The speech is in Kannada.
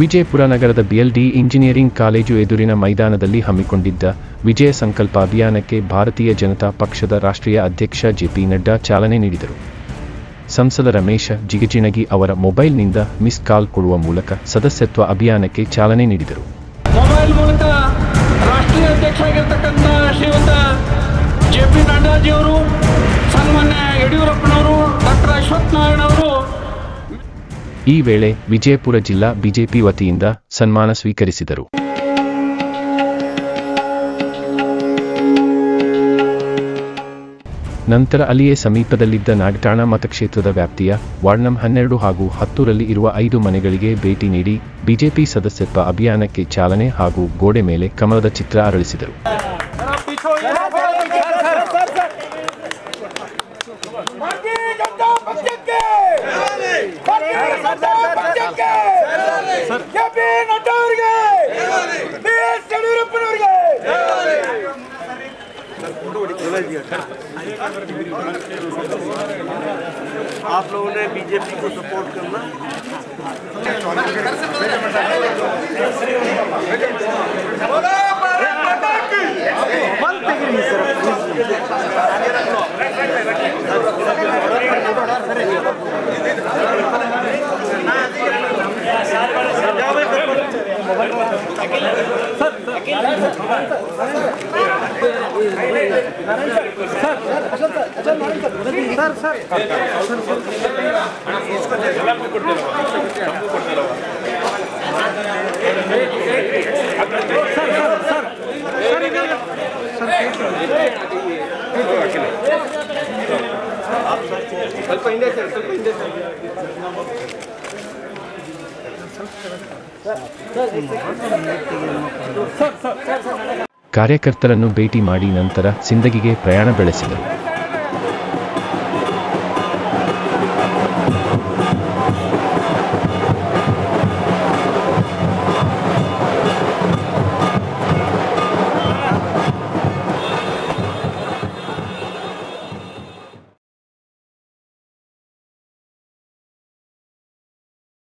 ವಿಜಯಪುರ ನಗರದ ಬಿಎಲ್ಡಿ ಇಂಜಿನಿಯರಿಂಗ್ ಕಾಲೇಜು ಎದುರಿನ ಮೈದಾನದಲ್ಲಿ ಹಮ್ಮಿಕೊಂಡಿದ್ದ ವಿಜಯ ಸಂಕಲ್ಪ ಅಭಿಯಾನಕ್ಕೆ ಭಾರತೀಯ ಜನತಾ ಪಕ್ಷದ ರಾಷ್ಟ್ರೀಯ ಅಧ್ಯಕ್ಷ ಜೆಪಿ ನಡ್ಡಾ ಚಾಲನೆ ನೀಡಿದರು ಸಂಸದ ರಮೇಶ ಜಿಗಜಿಣಗಿ ಅವರ ಮೊಬೈಲ್ನಿಂದ ಮಿಸ್ ಕಾಲ್ ಕೊಡುವ ಮೂಲಕ ಸದಸ್ಯತ್ವ ಅಭಿಯಾನಕ್ಕೆ ಚಾಲನೆ ನೀಡಿದರು ಮೊಬೈಲ್ ಮೂಲಕ ರಾಷ್ಟ್ರೀಯ ಅಧ್ಯಕ್ಷರಾಗಿರ್ತಕ್ಕಂಥ ಶ್ರೀಯುತ ಜೆ ಪಿ ನಡ್ಡಾಜಿಯವರು ಸನ್ಮಾನ್ಯ ಯಡಿಯೂರಪ್ಪನವರು ಡಾಕ್ಟರ್ ಅಶ್ವಥ್ ನಾರಾಯಣ ಅವರು ಈ ವೇಳೆ ವಿಜಯಪುರ ಜಿಲ್ಲಾ ಬಿಜೆಪಿ ವತಿಯಿಂದ ಸನ್ಮಾನ ಸ್ವೀಕರಿಸಿದರು ನಂತರ ಅಲ್ಲಿಯೇ ಸಮೀಪದಲ್ಲಿದ್ದ ನಾಗಠಾಣ ಮತಕ್ಷೇತ್ರದ ವ್ಯಾಪ್ತಿಯ ವಾರ್ಡ್ ನಂ ಹನ್ನೆರಡು ಹಾಗೂ ಹತ್ತರಲ್ಲಿ ಇರುವ ಐದು ಮನೆಗಳಿಗೆ ಭೇಟಿ ನೀಡಿ ಬಿಜೆಪಿ ಸದಸ್ಯತ್ವ ಅಭಿಯಾನಕ್ಕೆ ಚಾಲನೆ ಹಾಗೂ ಗೋಡೆ ಮೇಲೆ ಕಮಲದ ಚಿತ್ರ ಅರಳಿಸಿದರು भारतीय जनता पक्ष के भारतीय जनता पक्ष के ಕೆಪಿ ನಡ್ಡಾ ಅವರಿಗೆ ಬಿ ಎಸ್ ಯಡಿಯೂರಪ್ಪನವರಿಗೆ आप लोगों ने बीजेपी को सपोर्ट करना ಕಾರ್ಯಕರ್ತರನ್ನು ಭೇಟಿ ಮಾಡಿ ನಂತರ ಸಿಂದಗಿಗೆ ಪ್ರಯಾಣ ಬೆಳೆಸಿದರು